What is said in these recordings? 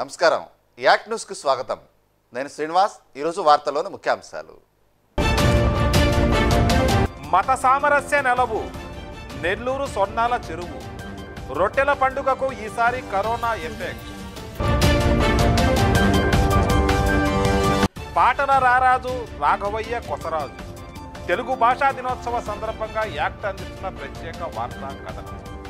నమస్కారం యాక్ న్యూస్కు స్వాగతం నేను శ్రీనివాస్ ఈరోజు వార్తల్లోని ముఖ్యాంశాలు మత సామరస్య నెలవు నెల్లూరు సొన్నాల చెరువు రొట్టెల పండుగకు ఈసారి కరోనా ఎఫెక్ట్ పాటల రారాజు రాఘవయ్య కొసరాజు తెలుగు భాషా దినోత్సవ సందర్భంగా యాక్ట్ అందిస్తున్న ప్రత్యేక వార్తా కథనం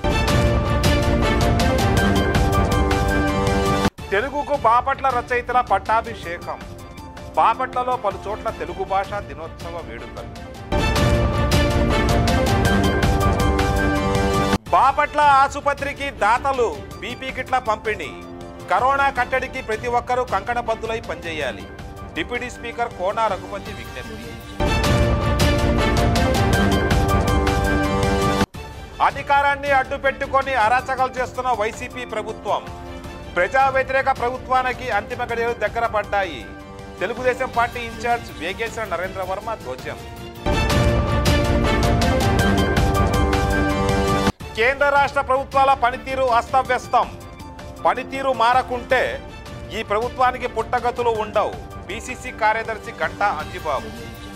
తెలుగుకు బాపట్ల రచయితల పట్టాభిషేకం బాపట్లలో పలు చోట్ల తెలుగు భాషా దినోత్సవ వేడుకలు బాపట్ల ఆసుపత్రికి దాతలు బీపీ కిట్ల పంపిణీ కరోనా కట్టడికి ప్రతి ఒక్కరూ కంకణబద్దులై పనిచేయాలి డిప్యూటీ స్పీకర్ కోనా రఘుపతి విజ్ఞప్తి అధికారాన్ని అడ్డుపెట్టుకొని అరాచకాలు చేస్తున్న వైసీపీ ప్రభుత్వం ప్రజా వ్యతిరేక ప్రభుత్వానికి అంతిమ గడియలు దగ్గర పడ్డాయి తెలుగుదేశం పార్టీ ఇన్ఛార్జ్ వేగేశ్వర నరేంద్ర వర్మ ధ్వజం కేంద్ర రాష్ట్ర ప్రభుత్వాల పనితీరు అస్తవ్యస్తం పనితీరు మారకుంటే ఈ ప్రభుత్వానికి పుట్టగతులు ఉండవు పిసిసి కార్యదర్శి గంటా అంజిబాబు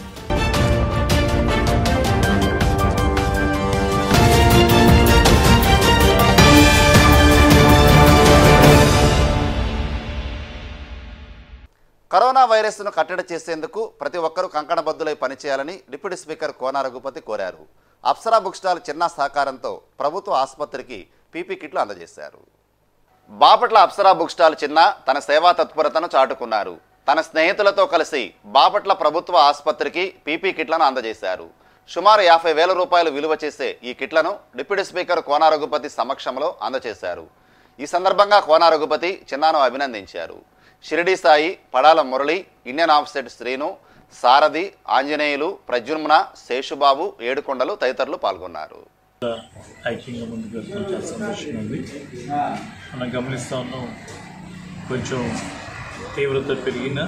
కరోనా వైరస్ను కట్టడి చేసేందుకు ప్రతి ఒక్కరూ కంకణబద్దులై పనిచేయాలని డిప్యూటీ స్పీకర్ కోన రఘుపతి కోరారు అప్సరా బుక్ స్టాల్ చిన్న సహకారంతో ప్రభుత్వ ఆసుపత్రికి పీపీ కిట్లు అందజేశారు బాపట్ల అప్సరా బుక్ స్టాల్ చిన్న తన సేవా తత్పరతను చాటుకున్నారు తన స్నేహితులతో కలిసి బాపట్ల ప్రభుత్వ ఆసుపత్రికి పీపీ కిట్లను అందజేశారు సుమారు యాభై వేల రూపాయలు విలువ చేసే ఈ కిట్లను డిప్యూటీ స్పీకర్ కోన రఘుపతి సమక్షంలో అందజేశారు ఈ సందర్భంగా కోన రఘుపతి చిన్నాను అభినందించారు షిరిడి సాయి పడాల మురళి ఇండియన్ ఆఫ్సెట్ శ్రీను సారథి ఆంజనేయులు ప్రద్యుమ్న శేషుబాబు ఏడుకొండలు తదితరులు పాల్గొన్నారు హైకింగ్ ముందుకు వెళ్తాం చాలా సంతోషంగా ఉంది మనం గమనిస్తా ఉన్నాం కొంచెం తీవ్రత పెరిగిన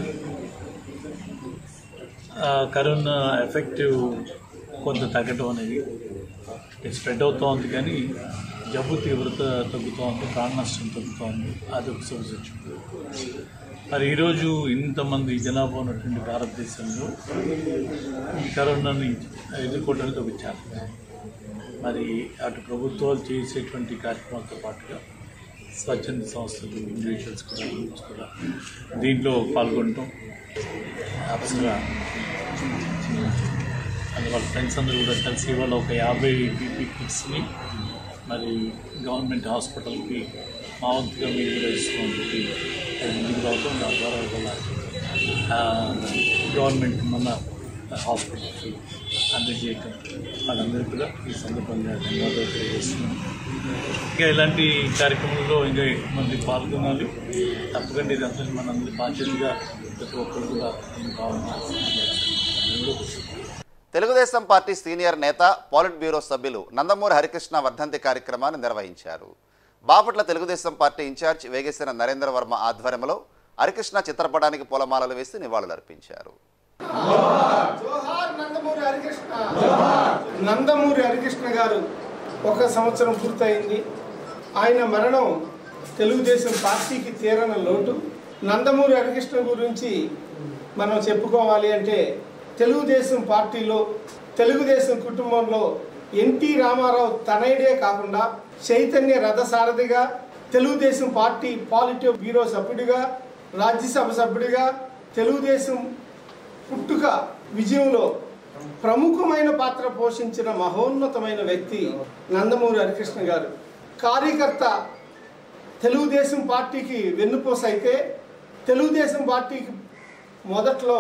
ఆ, కరోనా ఎఫెక్టివ్ కొంత తగ్గడం అనేది స్ప్రెడ్ అవుతూ ఉంది కానీ జబ్బు తీవ్రత తగ్గుతూ ఉంది ప్రాణ నష్టం తగ్గుతూ ఉంది అది ఒక శుభసూచన మరి ఈరోజు ఇంతమంది జనాభా ఉన్నటువంటి భారతదేశంలో ఈ కరోనాని ఎదుర్కోవడానికి ఒక ఛాలెంజ్ మరి అటు ప్రభుత్వాలు చేసేటువంటి కార్యక్రమాలతో పాటుగా స్వచ్ఛంద సంస్థలు ఇండివిజువల్స్ కూడా గ్రూప్స్ కూడా దీంట్లో పాల్గొనటం అసలు అది వాళ్ళ ఫ్రెండ్స్ అందరూ కూడా కలిసి ఇవాళ ఒక యాభై పీపీ కిట్స్ని మరి గవర్నమెంట్ హాస్పిటల్కి మా వంతుగా మీరు కూడా ఇస్తామని చెప్పి ముందుకు రావడం దాని ద్వారా ఇవాళ ఆ, గవర్నమెంట్ మన హాస్పిటల్కి అందజేయటం వాళ్ళందరికీ కూడా ఈ సందర్భంగా ధన్యవాదాలు తెలియజేస్తున్నాను ఇంకా ఇలాంటి కార్యక్రమంలో ఇంకా ఎక్కువ మంది పాల్గొనాలి తప్పకుండా ఇదంతా మనందరి బాధ్యతగా ప్రతి ఒక్కరు కూడా నేను కావాలని తెలుగుదేశం పార్టీ సీనియర్ నేత పాలిట్ బ్యూరో సభ్యులు నందమూరి హరికృష్ణ వర్ధంతి కార్యక్రమాన్ని నిర్వహించారు బాపట్ల తెలుగుదేశం పార్టీ ఇన్ఛార్జ్ వేగేశ్వర నరేంద్ర వర్మ ఆధ్వర్యంలో హరికృష్ణ చిత్రపటానికి పూలమాలలు వేసి నివాళులర్పించారు జోహార్ నందమూరి హరికృష్ణ నందమూరి హరికృష్ణ గారు ఒక సంవత్సరం పూర్తయింది ఆయన మరణం తెలుగుదేశం పార్టీకి తీరన లోటు నందమూరి హరికృష్ణ గురించి మనం చెప్పుకోవాలి అంటే తెలుగుదేశం పార్టీలో తెలుగుదేశం కుటుంబంలో ఎన్టీ రామారావు తనయుడే కాకుండా చైతన్య రథసారథిగా తెలుగుదేశం పార్టీ పాలిటివ్ బ్యూరో సభ్యుడిగా రాజ్యసభ సభ్యుడిగా తెలుగుదేశం పుట్టుక విజయంలో ప్రముఖమైన పాత్ర పోషించిన మహోన్నతమైన వ్యక్తి నందమూరి హరికృష్ణ గారు కార్యకర్త తెలుగుదేశం పార్టీకి వెన్నుపోస అయితే తెలుగుదేశం పార్టీకి మొదట్లో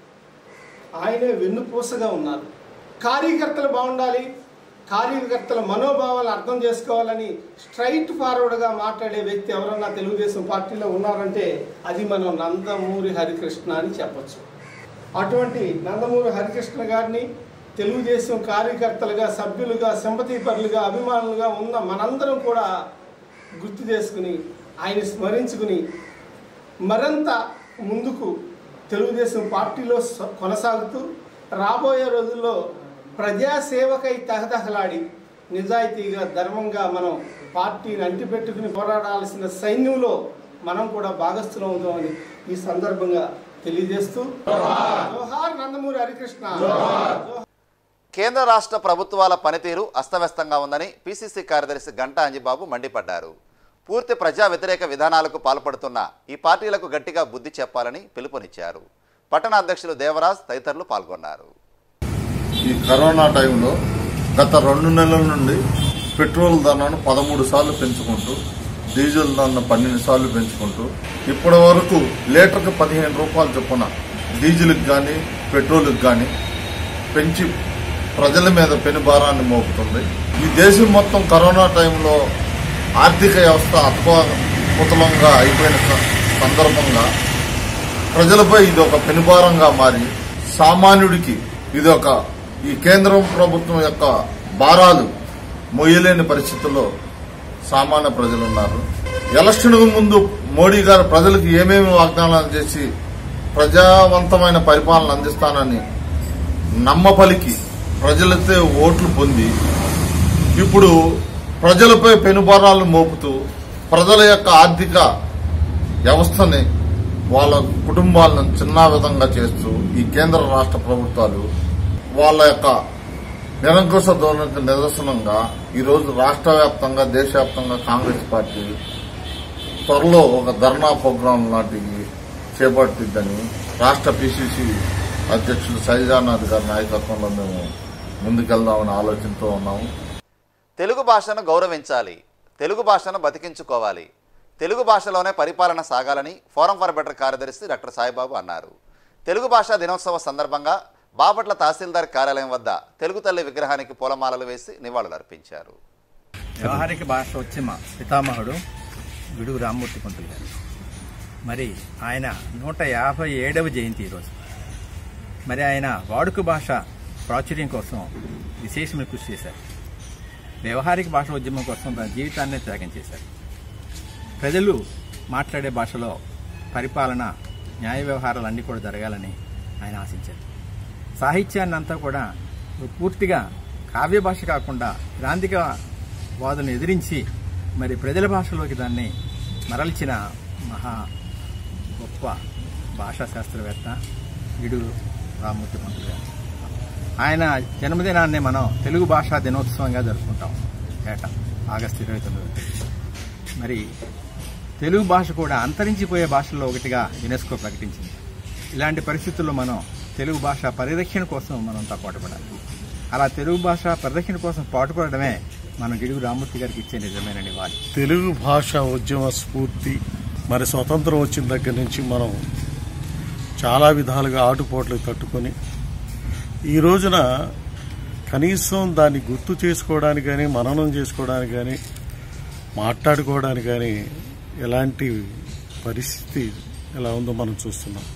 ఆయనే వెన్నుపూసగా ఉన్నారు కార్యకర్తలు బాగుండాలి కార్యకర్తల మనోభావాలు అర్థం చేసుకోవాలని స్ట్రైట్ ఫార్వర్డ్గా మాట్లాడే వ్యక్తి ఎవరన్నా తెలుగుదేశం పార్టీలో ఉన్నారంటే అది మనం నందమూరి హరికృష్ణ అని చెప్పచ్చు అటువంటి నందమూరి హరికృష్ణ గారిని తెలుగుదేశం కార్యకర్తలుగా సభ్యులుగా సింపతీపరులుగా అభిమానులుగా ఉన్న మనందరం కూడా గుర్తు చేసుకుని ఆయన స్మరించుకుని మరింత ముందుకు తెలుగుదేశం పార్టీలో స- కొనసాగుతూ రాబోయే రోజుల్లో ప్రజాసేవకై తహతహలాడి నిజాయితీగా ధర్మంగా మనం పార్టీని అంటిపెట్టుకుని పోరాడాల్సిన సైన్యంలో మనం కూడా భాగస్థులం అవుతామని ఈ సందర్భంగా తెలియజేస్తూ జోహార్ నందమూరి హరికృష్ణ కేంద్ర రాష్ట్ర ప్రభుత్వాల పనితీరు అస్తవ్యస్తంగా ఉందని పీసీసీ కార్యదర్శి గంటా అంజిబాబు మండిపడ్డారు పూర్తి ప్రజా వ్యతిరేక విధానాలకు పాల్పడుతున్న ఈ పార్టీలకు గట్టిగా బుద్ధి చెప్పాలని పిలుపునిచ్చారు పట్టణ అధ్యక్షులు దేవరాజ్ తదితరులు పాల్గొన్నారు ఈ కరోనా టైంలో గత రెండు నెలల నుండి పెట్రోల్ ధరను పదమూడు సార్లు పెంచుకుంటూ డీజిల్ ధరను పన్నెండు సార్లు పెంచుకుంటూ ఇప్పటి వరకు లీటర్కి పదిహేను రూపాయలు చొప్పున డీజిల్కి కానీ పెట్రోల్కి కానీ పెంచి ప్రజల మీద పెను భారాన్ని మోపుతుంది ఈ దేశం మొత్తం కరోనా టైంలో ఆర్థిక వ్యవస్థ అత్వపుతలంగా అయిపోయిన స- సందర్భంగా ప్రజలపై ఇది ఒక పెనుభారంగా మారి సామాన్యుడికి ఇది ఒక ఈ కేంద్రం ప్రభుత్వం యొక్క భారాలు మొయ్యలేని పరిస్థితుల్లో సామాన్య ప్రజలు ఉన్నారు ఎలక్షన్ ముందు మోడీ గారు ప్రజలకు ఏమేమి వాగ్దానాలు చేసి ప్రజావంతమైన పరిపాలన అందిస్తానని నమ్మపలికి ప్రజలతో ఓట్లు పొంది ఇప్పుడు ప్రజలపై పెనుభారాలు మోపుతూ ప్రజల యొక్క ఆర్థిక వ్యవస్థని వాళ్ళ కుటుంబాలను చిన్నావిధంగా చేస్తూ ఈ కేంద్ర రాష్ట్ర ప్రభుత్వాలు వాళ్ళ యొక్క నిరంకుశ ధోరణికి నిదర్శనంగా ఈరోజు రాష్ట్ర వ్యాప్తంగా దేశవ్యాప్తంగా కాంగ్రెస్ పార్టీ త్వరలో ఒక ధర్నా ప్రోగ్రాం లాంటివి చేపట్టిద్దని రాష్ట్ర పిసిసి అధ్యక్షులు సైజానాథ్ గారి నాయకత్వంలో మేము ముందుకెళ్దామని ఆలోచనతో ఉన్నాము తెలుగు భాషను గౌరవించాలి తెలుగు భాషను బతికించుకోవాలి తెలుగు భాషలోనే పరిపాలన సాగాలని ఫోరం ఫర్ బెటర్ కార్యదర్శి డాక్టర్ సాయిబాబు అన్నారు తెలుగు భాషా దినోత్సవ సందర్భంగా బాపట్ల తహసీల్దార్ కార్యాలయం వద్ద తెలుగు తల్లి విగ్రహానికి పూలమాలలు వేసి నివాళులర్పించారు వ్యవహారిక భాష ఉద్యమ పితామహుడు విడుగు రామ్మూర్తి పంతులు గారు మరి ఆయన నూట యాభై ఏడవ జయంతి ఈరోజు మరి ఆయన వాడుక భాష ప్రాచుర్యం కోసం విశేషమైన కృషి చేశారు వ్యవహారిక భాష ఉద్యమం కోసం తన జీవితాన్ని త్యాగం చేశారు ప్రజలు మాట్లాడే భాషలో పరిపాలన న్యాయ వ్యవహారాలు అన్నీ కూడా జరగాలని ఆయన ఆశించారు సాహిత్యాన్ని అంతా కూడా పూర్తిగా కావ్య భాష కాకుండా గ్రాంధిక వాదులను ఎదిరించి మరి ప్రజల భాషలోకి దాన్ని మరల్చిన మహా గొప్ప భాషా శాస్త్రవేత్త గిడుగు రామ్మూర్తి పంతులు గారు ఆయన జన్మదినాన్ని మనం తెలుగు భాషా దినోత్సవంగా జరుపుకుంటాం ఏటా ఆగస్టు ఇరవై తొమ్మిది మరి తెలుగు భాష కూడా అంతరించిపోయే భాషల్లో ఒకటిగా యునెస్కో ప్రకటించింది ఇలాంటి పరిస్థితుల్లో మనం తెలుగు భాష పరిరక్షణ కోసం మనంతా పాటుపడాలి అలా తెలుగు భాష పరిరక్షణ కోసం పాటుపడడమే మనం గిడుగు రామ్మూర్తి గారికి ఇచ్చే నిజమైన నివాళి తెలుగు భాష ఉద్యమ స్ఫూర్తి మరి స్వతంత్రం వచ్చిన దగ్గర నుంచి మనం చాలా విధాలుగా ఆటుపోట్లు తట్టుకొని ఈ రోజున కనీసం దాన్ని గుర్తు చేసుకోవడానికి కానీ మననం చేసుకోవడానికి కానీ మాట్లాడుకోవడానికి కానీ ఎలాంటి పరిస్థితి ఎలా ఉందో మనం చూస్తున్నాం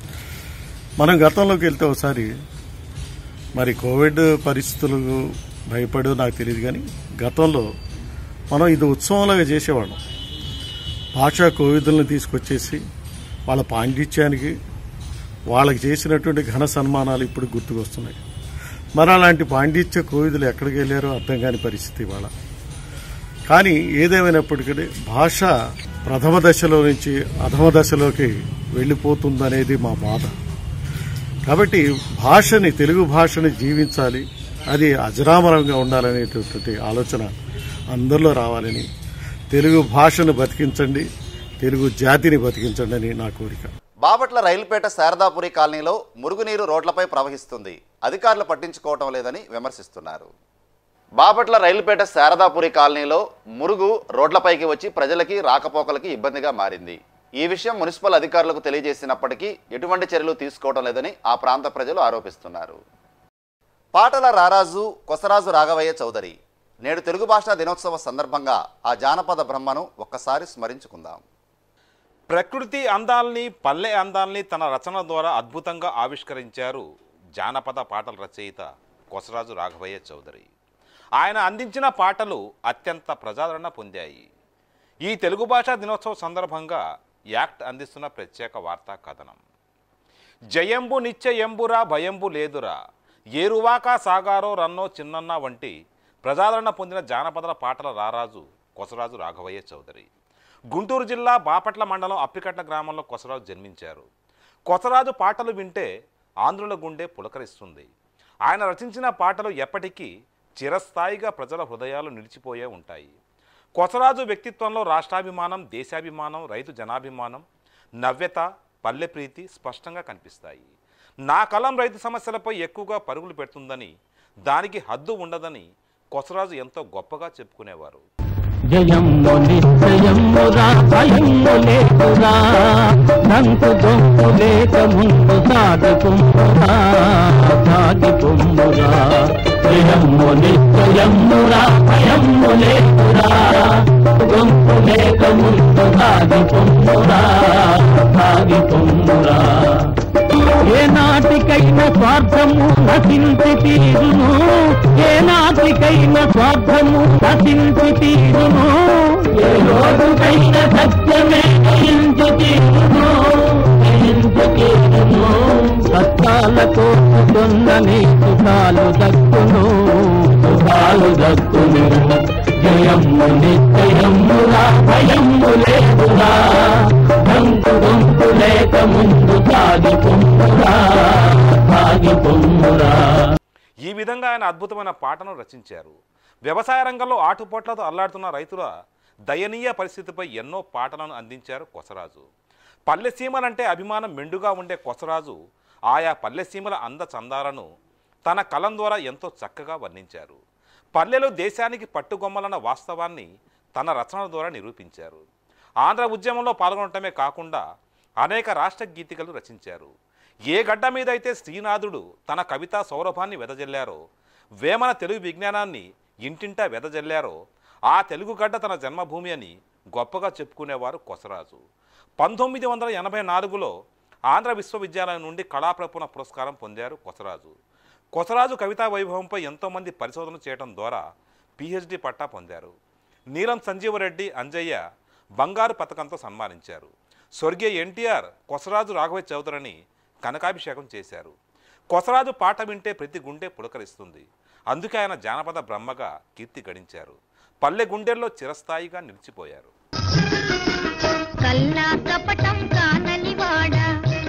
మనం గతంలోకి వెళ్తే ఒకసారి మరి కోవిడ్ పరిస్థితులకు భయపడో నాకు తెలియదు కానీ గతంలో మనం ఇది ఉత్సవంలాగా చేసేవాళ్ళం భాషా కోవిదులను తీసుకొచ్చేసి వాళ్ళ పాండిత్యానికి వాళ్ళకి చేసినటువంటి ఘన సన్మానాలు ఇప్పుడు గుర్తుకొస్తున్నాయి మరి అలాంటి పాండిత్య కోవిదులు ఎక్కడికి వెళ్ళారో అర్థం కాని పరిస్థితి ఇవాళ కానీ ఏదేమైనప్పటికీ భాష ప్రథమ దశలో నుంచి అధమ దశలోకి వెళ్ళిపోతుందనేది మా బాధ కాబట్టి భాషని తెలుగు భాషని జీవించాలి అది అజరామరంగా ఉండాలనేటటువంటి ఆలోచన అందరిలో రావాలని తెలుగు భాషను బతికించండి తెలుగు జాతిని బతికించండి అని నా కోరిక బాపట్ల రైల్పేట శారదాపురి కాలనీలో మురుగునీరు రోడ్లపై ప్రవహిస్తుంది అధికారులు పట్టించుకోవటం లేదని విమర్శిస్తున్నారు బాపట్ల రైల్పేట శారదాపురి కాలనీలో మురుగు రోడ్లపైకి వచ్చి ప్రజలకి రాకపోకలకి ఇబ్బందిగా మారింది ఈ విషయం మున్సిపల్ అధికారులకు తెలియజేసినప్పటికీ ఎటువంటి చర్యలు తీసుకోవడం లేదని ఆ ప్రాంత ప్రజలు ఆరోపిస్తున్నారు పాటల రారాజు కొసరాజు రాఘవయ్య చౌదరి నేడు తెలుగు భాషా దినోత్సవ సందర్భంగా ఆ జానపద బ్రహ్మను ఒక్కసారి స్మరించుకుందాం ప్రకృతి అందాల్ని పల్లె అందాల్ని తన రచన ద్వారా అద్భుతంగా ఆవిష్కరించారు జానపద పాటల రచయిత కొసరాజు రాఘవయ్య చౌదరి ఆయన అందించిన పాటలు అత్యంత ప్రజాదరణ పొందాయి ఈ తెలుగు భాషా దినోత్సవ సందర్భంగా యాక్ట్ అందిస్తున్న ప్రత్యేక వార్తా కథనం జయంబు నిత్యయంబురా భయంబు లేదురా ఏరువాక సాగారో రన్నో చిన్నన్న వంటి ప్రజాదరణ పొందిన జానపద పాటల రారాజు కొసరాజు రాఘవయ్య చౌదరి గుంటూరు జిల్లా బాపట్ల మండలం అప్పికట్ల గ్రామంలో కొసరాజు జన్మించారు కొసరాజు పాటలు వింటే ఆంధ్రుల గుండె పులకరిస్తుంది ఆయన రచించిన పాటలు ఎప్పటికీ చిరస్థాయిగా ప్రజల హృదయాలు నిలిచిపోయే ఉంటాయి కొసరాజు వ్యక్తిత్వంలో రాష్ట్రాభిమానం దేశాభిమానం రైతు జనాభిమానం నవ్యత పల్లె ప్రీతి స్పష్టంగా కనిపిస్తాయి నా కలం రైతు సమస్యలపై ఎక్కువగా పరుగులు పెడుతుందని దానికి హద్దు ఉండదని కొసరాజు ఎంతో గొప్పగా చెప్పుకునేవారు జయము నిశ్చయమురా భయము లేకురా నంకు దొంగు లేక ముందు సాగుకుమ్మురా సాగికుమ్మురా జయము నిశ్చయమురా భయము లేకురా దొంగు లేక ముందు సాగికుమ్మురా సాగికుమ్మురా ఏ నాటికైనా స్వార్థము నశించి తీరును ఏ నాటికైనా స్వార్థము నశించి తీరును ఏ రోజుకైనా సత్యమే జయించి తీరును జయించి తీరును కష్టాలతో కొన్నని సుఖాలు దక్కును సుఖాలు దక్కును జయము నిశ్చయమురా భయము లేదురా దంకు దొంకు లేక ముందు సాగి పొమ్మురా సాగి పొమ్మురా ఈ విధంగా ఆయన అద్భుతమైన పాటను రచించారు వ్యవసాయ రంగంలో ఆటుపోట్లతో అల్లాడుతున్న రైతుల దయనీయ పరిస్థితిపై ఎన్నో పాటలను అందించారు కొసరాజు పల్లెసీమలంటే అభిమానం మెండుగా ఉండే కొసరాజు ఆయా పల్లెసీమల అంద చందాలను తన కలం ద్వారా ఎంతో చక్కగా వర్ణించారు పల్లెలు దేశానికి పట్టుగొమ్మలన్న వాస్తవాన్ని తన రచనల ద్వారా నిరూపించారు ఆంధ్ర ఉద్యమంలో పాల్గొనటమే కాకుండా అనేక రాష్ట్ర గీతికలు రచించారు ఏ గడ్డ మీద అయితే శ్రీనాథుడు తన కవితా సౌరభాన్ని వెదజల్లారో వేమన తెలుగు విజ్ఞానాన్ని ఇంటింటా వెదజల్లారో ఆ తెలుగు గడ్డ తన జన్మభూమి అని గొప్పగా చెప్పుకునేవారు కొసరాజు పంతొమ్మిది వందల ఎనభై నాలుగులో ఆంధ్ర విశ్వవిద్యాలయం నుండి కళాప్రపుణ పురస్కారం పొందారు కొసరాజు కొసరాజు కవితా వైభవంపై ఎంతోమంది పరిశోధన చేయడం ద్వారా పిహెచ్డి పట్టా పొందారు నీలం సంజీవరెడ్డి అంజయ్య బంగారు పథకంతో సన్మానించారు స్వర్గీయ ఎన్టీఆర్ కొసరాజు రాఘవ చౌదరిని కనకాభిషేకం చేశారు కొసరాజు పాట వింటే ప్రతి గుండె పులకరిస్తుంది అందుకే ఆయన జానపద బ్రహ్మగా కీర్తి గడించారు పల్లె గుండెల్లో చిరస్థాయిగా నిలిచిపోయారు కల్లా కపటం కానని వాడా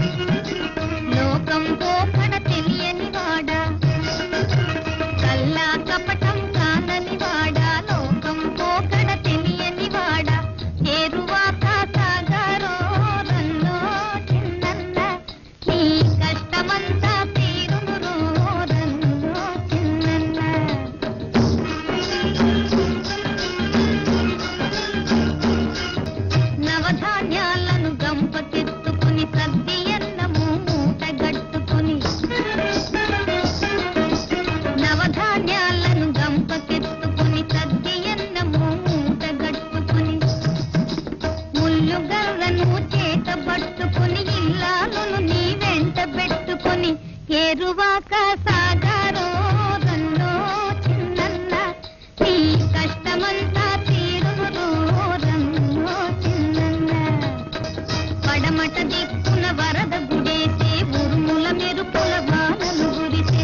లోకం పోకడ తెలియని వాడా కల్లా కపటం కానని వాడా లోకం పోకడ తెలియని వాడా ఏరువాక సాగరో రన్నో చిన్నన్న నీ కష్టమంతా తీరును రన్నో చిన్నన్న నవధాన్యాలను గంపకెత్తుకుని సద్ది అన్నము మూటగట్టుకుని నవధాన్యాలను గంపకెత్తుకుని సద్ది అన్నము మూటగట్టుకుని ముళ్ళు గర్రను చేత పట్టుకుని ఇల్లాలను నీ వెంట పెట్టుకుని ఏరువాక సాగారో రన్నో చిన్నన్న నీ కష్టమంతా తీరును రన్నో చిన్నన్న పడమట దిక్కున వరద గుడేసే ఉరుముల మెరుపుల వానలు గురిసే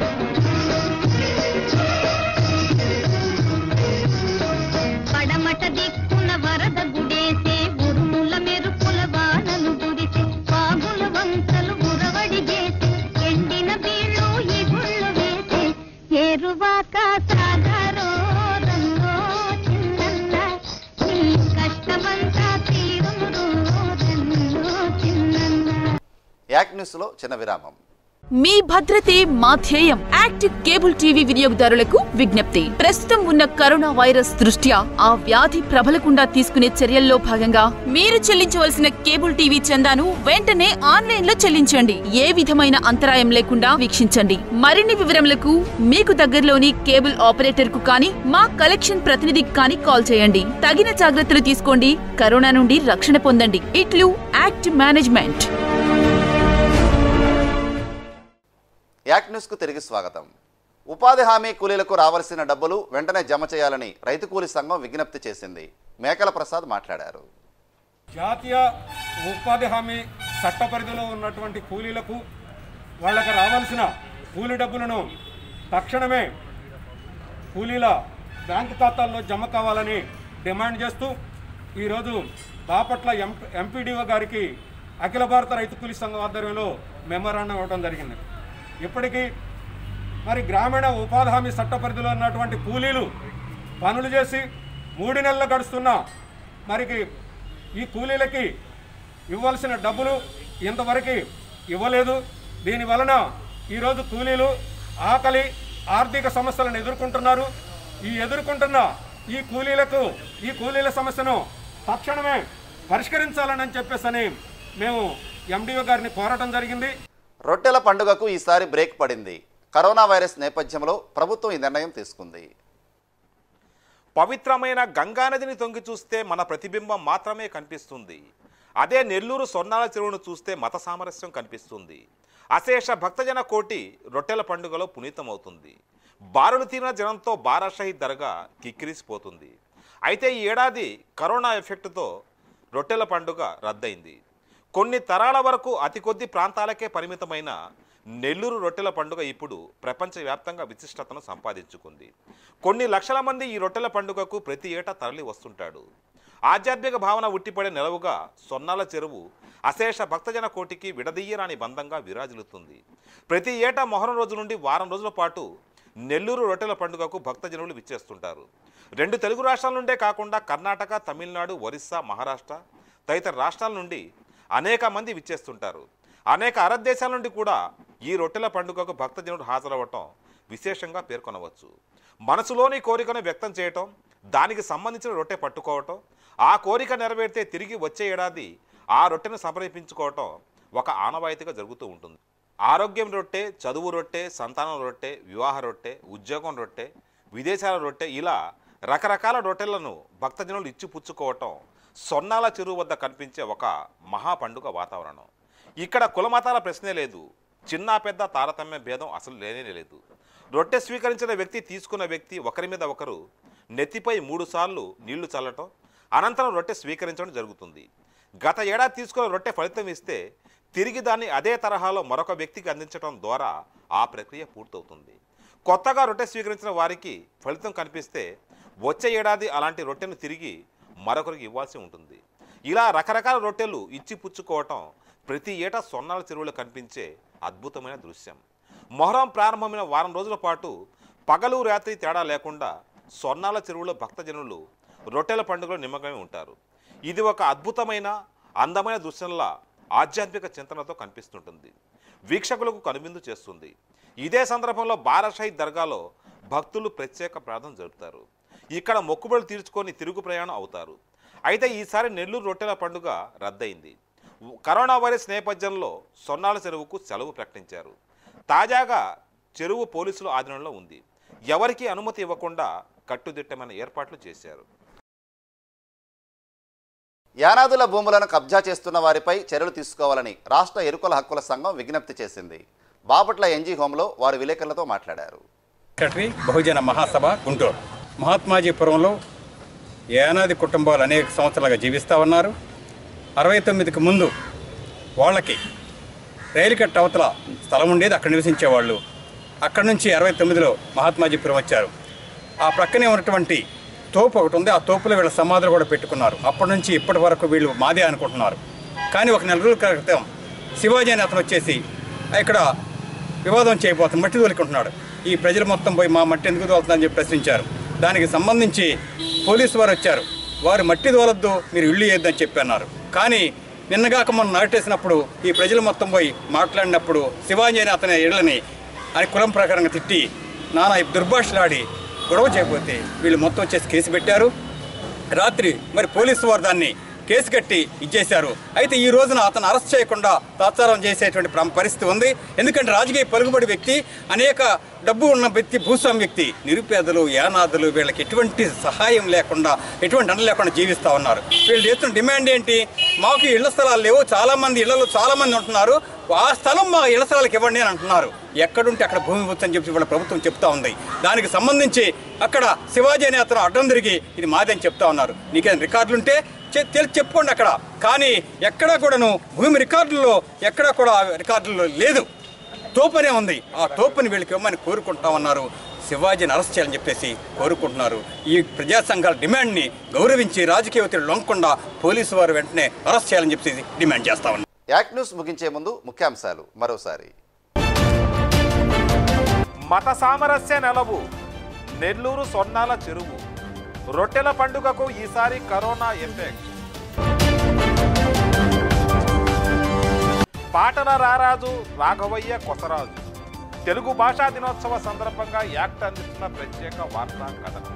పడమట దిక్కున వరద గుడేసే ఉరుముల మెరుపుల వానలు గురిసే పాగుల వంకలు గురవడి చేసే ఎండిన బీళ్ళు ఇగుళ్ళు వేసే ఏరువాక సాగరో రంగో చిన్నన్న నీ కష్టమంతా తీరును రంగో చిన్నన్న యాక్ న్యూస్లో చిన్న విరామం మీ భద్రతే మా ధ్యేయం యాక్టివ్ కేబుల్ టీవీ వినియోగదారులకు విజ్ఞప్తి ప్రస్తుతం ఉన్న కరోనా వైరస్ దృష్ట్యా ఆ వ్యాధి ప్రబలకుండా తీసుకునే చర్యల్లో భాగంగా మీరు చెల్లించవలసిన కేబుల్ టీవీ చందాను వెంటనే ఆన్లైన్ లో చెల్లించండి ఏ విధమైన అంతరాయం లేకుండా వీక్షించండి మరిన్ని వివరములకు మీకు దగ్గరలోని కేబుల్ ఆపరేటర్ కు కానీ మా కలెక్షన్ ప్రతినిధికి కానీ కాల్ చేయండి తగిన జాగ్రత్తలు తీసుకోండి కరోనా నుండి రక్షణ పొందండి ఇట్లు యాక్ట్ మేనేజ్మెంట్ యాక్ న్యూస్కు తిరిగి స్వాగతం ఉపాధి హామీ కూలీలకు రావాల్సిన డబ్బులు వెంటనే జమ చేయాలని రైతు కూలీ సంఘం విజ్ఞప్తి చేసింది మేకల ప్రసాద్ మాట్లాడారు జాతీయ ఉపాధి హామీ చట్ట పరిధిలో ఉన్నటువంటి కూలీలకు వాళ్ళకి రావాల్సిన కూలీ డబ్బులను తక్షణమే కూలీల బ్యాంకు ఖాతాల్లో జమ కావాలని డిమాండ్ చేస్తూ ఈరోజు బాపట్ల ఎం ఎంపీడీఓ గారికి అఖిల భారత రైతు కూలీ సంఘం ఆధ్వర్యంలో మెమోరాండం ఇవ్వడం జరిగింది ఇప్పటికీ మరి గ్రామీణ ఉపాధి హామీ చట్ట పరిధిలో ఉన్నటువంటి కూలీలు పనులు చేసి మూడు నెలలు గడుస్తున్నా మరికి ఈ కూలీలకి ఇవ్వాల్సిన డబ్బులు ఇంతవరకు ఇవ్వలేదు దీని వలన ఈరోజు కూలీలు ఆకలి ఆర్థిక సమస్యలను ఎదుర్కొంటున్నారు ఈ ఎదుర్కొంటున్న ఈ కూలీలకు ఈ కూలీల సమస్యను తక్షణమే పరిష్కరించాలని చెప్పేసి మేము ఎండిఓ గారిని కోరటం జరిగింది రొట్టెల పండుగకు ఈసారి బ్రేక్ పడింది కరోనా వైరస్ నేపథ్యంలో ప్రభుత్వం ఈ నిర్ణయం తీసుకుంది పవిత్రమైన గంగానదిని తొంగి చూస్తే మన ప్రతిబింబం మాత్రమే కనిపిస్తుంది అదే నెల్లూరు సొన్నాల చెరువును చూస్తే మత సామరస్యం కనిపిస్తుంది అశేష భక్తజన కోటి రొట్టెల పండుగలో పునీతమవుతుంది బారులు తీరిన జనంతో బారాషహీద్ దర్గా కిక్కిరిసిపోతుంది అయితే ఈ ఏడాది కరోనా ఎఫెక్ట్తో రొట్టెల పండుగ రద్దయింది కొన్ని తరాల వరకు అతి కొద్ది ప్రాంతాలకే పరిమితమైన నెల్లూరు రొట్టెల పండుగ ఇప్పుడు ప్రపంచవ్యాప్తంగా విశిష్టతను సంపాదించుకుంది కొన్ని లక్షల మంది ఈ రొట్టెల పండుగకు ప్రతి ఏటా తరలి వస్తుంటాడు ఆధ్యాత్మిక భావన ఉట్టిపడే నెలవుగా సొన్నాల చెరువు అశేష భక్తజన కోటికి విడదీయరాని బంధంగా విరాజిల్లుతుంది ప్రతి ఏటా మొహరం రోజు నుండి వారం రోజుల పాటు నెల్లూరు రొట్టెల పండుగకు భక్తజనులు విచ్చేస్తుంటారు రెండు తెలుగు రాష్ట్రాల నుండే కాకుండా కర్ణాటక తమిళనాడు ఒరిస్సా మహారాష్ట్ర తదితర రాష్ట్రాల నుండి అనేక మంది విచ్చేస్తుంటారు అనేక అరబ్ దేశాల నుండి కూడా ఈ రొట్టెల పండుగకు భక్తజనుడు హాజరవ్వటం విశేషంగా పేర్కొనవచ్చు మనసులోని కోరికను వ్యక్తం చేయటం దానికి సంబంధించిన రొట్టె పట్టుకోవటం ఆ కోరిక నెరవేరితే తిరిగి వచ్చే ఏడాది ఆ రొట్టెను సమర్పించుకోవటం ఒక ఆనవాయితీగా జరుగుతూ ఉంటుంది ఆరోగ్యం రొట్టె చదువు రొట్టె సంతానం రొట్టె వివాహ రొట్టె ఉద్యోగం రొట్టె విదేశాల రొట్టె ఇలా రకరకాల రొట్టెలను భక్తజనులు ఇచ్చి పుచ్చుకోవటం సొన్నాల చెరువు వద్ద కనిపించే ఒక మహా పండుగ వాతావరణం ఇక్కడ కులమతాల ప్రశ్నే లేదు చిన్న పెద్ద తారతమ్య భేదం అసలు లేనే లేదు రొట్టె స్వీకరించిన వ్యక్తి తీసుకున్న వ్యక్తి ఒకరి మీద ఒకరు నెత్తిపై మూడుసార్లు నీళ్లు చల్లటం అనంతరం రొట్టె స్వీకరించడం జరుగుతుంది గత ఏడాది తీసుకున్న రొట్టె ఫలితం ఇస్తే తిరిగి దాన్ని అదే తరహాలో మరొక వ్యక్తికి అందించడం ద్వారా ఆ ప్రక్రియ పూర్తవుతుంది కొత్తగా రొట్టె స్వీకరించిన వారికి ఫలితం కనిపిస్తే వచ్చే ఏడాది అలాంటి రొట్టెను తిరిగి మరొకరికి ఇవ్వాల్సి ఉంటుంది ఇలా రకరకాల రొట్టెలు ఇచ్చి పుచ్చుకోవటం ప్రతి ఏటా సొన్నాల చెరువులో కనిపించే అద్భుతమైన దృశ్యం మొహరం ప్రారంభమైన వారం రోజుల పాటు పగలు రాత్రి తేడా లేకుండా సొన్నాల చెరువులో భక్తజనులు రొట్టెల పండుగలో నిమగ్నమై ఉంటారు ఇది ఒక అద్భుతమైన అందమైన దృశ్యంలా ఆధ్యాత్మిక చింతనతో కనిపిస్తుంటుంది వీక్షకులకు కనువిందు చేస్తుంది ఇదే సందర్భంలో బారాషాహి దర్గాలో భక్తులు ప్రత్యేక ప్రార్థన జరుపుతారు ఇక్కడ మొక్కుబడులు తీర్చుకొని తిరుగు ప్రయాణం అవుతారు అయితే ఈసారి నెల్లూరు రొట్టెల పండుగ రద్దయింది కరోనా వైరస్ నేపథ్యంలో సొన్నాల చెరువుకు సెలవు ప్రకటించారు తాజాగా చెరువు పోలీసుల ఆధీనంలో ఉంది ఎవరికీ అనుమతి ఇవ్వకుండా కట్టుదిట్టమైన ఏర్పాట్లు చేశారు యానాదుల భూములను కబ్జా చేస్తున్న వారిపై చర్యలు తీసుకోవాలని రాష్ట్ర ఎరుకల హక్కుల సంఘం విజ్ఞప్తి చేసింది బాపట్ల ఎన్జీ హోంలో వారు విలేకరులతో మాట్లాడారు సెక్రటరీ బహుజన మహాసభ గుంటూరు మహాత్మాజీపురంలో ఏనాది కుటుంబాలు అనేక సంవత్సరాలుగా జీవిస్తూ ఉన్నారు అరవై తొమ్మిదికి ముందు వాళ్ళకి రైలు కట్ట అవతల స్థలం ఉండేది అక్కడ నివసించేవాళ్ళు అక్కడ నుంచి అరవై తొమ్మిదిలో మహాత్మాజీపురం వచ్చారు ఆ ప్రక్కనే ఉన్నటువంటి తోపు ఒకటి ఉంది ఆ తోపులో వీళ్ళ సమాధులు కూడా పెట్టుకున్నారు అప్పటి నుంచి ఇప్పటి వరకు వీళ్ళు మాదే అనుకుంటున్నారు కానీ ఒక నెల రోజుల క్రితం శివాజీ అనే అతను వచ్చేసి ఇక్కడ వివాదం చేయబోతుంది మట్టి తోలుకుంటున్నాడు ఈ ప్రజలు మొత్తం పోయి మా మట్టి ఎందుకు తోలుతుందని చెప్పి ప్రశ్నించారు దానికి సంబంధించి పోలీసు వారు వచ్చారు వారు మట్టి తోలొద్దు మీరు ఇల్లు వేయొద్దని చెప్పి అన్నారు కానీ నిన్నగాక మొన్న నాటేసినప్పుడు ఈ ప్రజలు మొత్తం పోయి మాట్లాడినప్పుడు శివాజీ అనే అతని ఇళ్ళని అని కులం ప్రకారంగా తిట్టి నానా దుర్భాషలాడి గొడవ చేయకపోతే వీళ్ళు మొత్తం వచ్చేసి కేసు పెట్టారు రాత్రి మరి పోలీసు వారు దాన్ని కేసు కట్టి ఇచ్చేశారు అయితే ఈ రోజున అతను అరెస్ట్ చేయకుండా తాత్సారం చేసేటువంటి ప్ర- పరిస్థితి ఉంది ఎందుకంటే రాజకీయ పలుకుబడి వ్యక్తి అనేక డబ్బు ఉన్న వ్యక్తి భూస్వామి వ్యక్తి నిరుపేదలు యానాదులు వీళ్ళకి ఎటువంటి సహాయం లేకుండా ఎటువంటి అండ లేకుండా జీవిస్తూ ఉన్నారు వీళ్ళు చేస్తున్న డిమాండ్ ఏంటి మాకు ఇళ్ల స్థలాలు లేవు చాలా మంది ఇళ్లలో చాలా మంది ఉంటున్నారు ఆ స్థలం మా ఇళ్ల స్థలాలకు ఇవ్వండి అని అంటున్నారు ఎక్కడుంటే అక్కడ భూమి ఇవ్వచ్చు అని చెప్పి వాళ్ళ ప్రభుత్వం చెప్తా ఉంది దానికి సంబంధించి అక్కడ శివాజీ అనే అతను అడ్డం తిరిగి ఇది మాది అని చెప్తా ఉన్నారు నీకేం రికార్డులు ఉంటే చె- తెలిసి చెప్పుకోండి అక్కడ కానీ ఎక్కడా కూడాను భూమి రికార్డుల్లో ఎక్కడా కూడా రికార్డుల్లో లేదు తోపనే ఉంది ఆ తోపుని వీళ్ళకి ఇవ్వమని కోరుకుంటా ఉన్నారు శివాజీని అరెస్ట్ చేయాలని చెప్పేసి కోరుకుంటున్నారు ఈ ప్రజా సంఘాల డిమాండ్ని గౌరవించి రాజకీయ ఒత్తిడి లొంగకుండా పోలీసు వారు వెంటనే అరెస్ట్ చేయాలని చెప్పేసి డిమాండ్ చేస్తా ఉన్నారు యాక్ట్ న్యూస్ ముగించే ముందు ముఖ్యాంశాలు మరోసారి మత సామరస్య నెలవు నెల్లూరు సొన్నాల చెరువు రొట్టెల పండుగకు ఈసారి కరోనా ఎఫెక్ట్ పాటల రారాజు రాఘవయ్య కొసరాజు తెలుగు భాషా దినోత్సవ సందర్భంగా యాక్ట్ అందిస్తున్న ప్రత్యేక వార్తా కథనం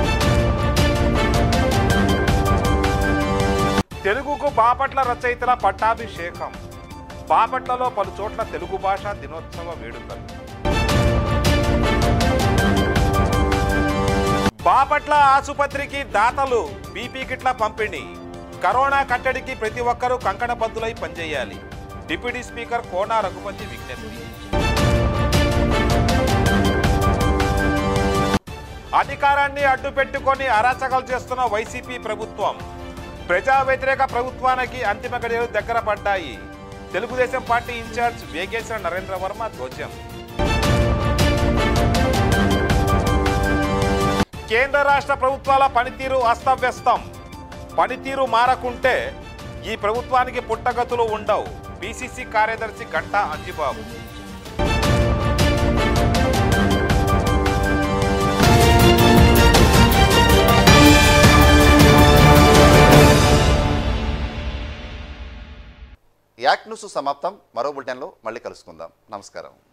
తెలుగుకు బాపట్ల రచయితల పట్టాభిషేకం బాపట్లలో పలు చోట్ల తెలుగు భాషా దినోత్సవ వేడుకలు బాపట్ల ఆసుపత్రికి దాతలు బీపీ కిట్ల పంపిణీ కరోనా కట్టడికి ప్రతి ఒక్కరూ కంకణబద్దులై పనిచేయాలి డిప్యూటీ స్పీకర్ కోనా రఘుపతి విజ్ఞప్తి అధికారాన్ని అడ్డుపెట్టుకొని అరాచకాలు చేస్తున్న వైసీపీ ప్రభుత్వం ప్రజా వ్యతిరేక ప్రభుత్వానికి అంతిమ గడియలు దగ్గర పడ్డాయి తెలుగుదేశం పార్టీ ఇన్ఛార్జ్ వేగేశ్వర నరేంద్ర వర్మ ధ్వజం కేంద్ర రాష్ట్ర ప్రభుత్వాల పనితీరు అస్తవ్యస్తం పనితీరు మారకుంటే ఈ ప్రభుత్వానికి పుట్టగతులు ఉండవు పిసిసి కార్యదర్శి గంటా అంజిబాబు యాక్ట్ న్యూస్ సమాప్తం మరో బులెటిన్లో మళ్ళీ కలుసుకుందాం నమస్కారం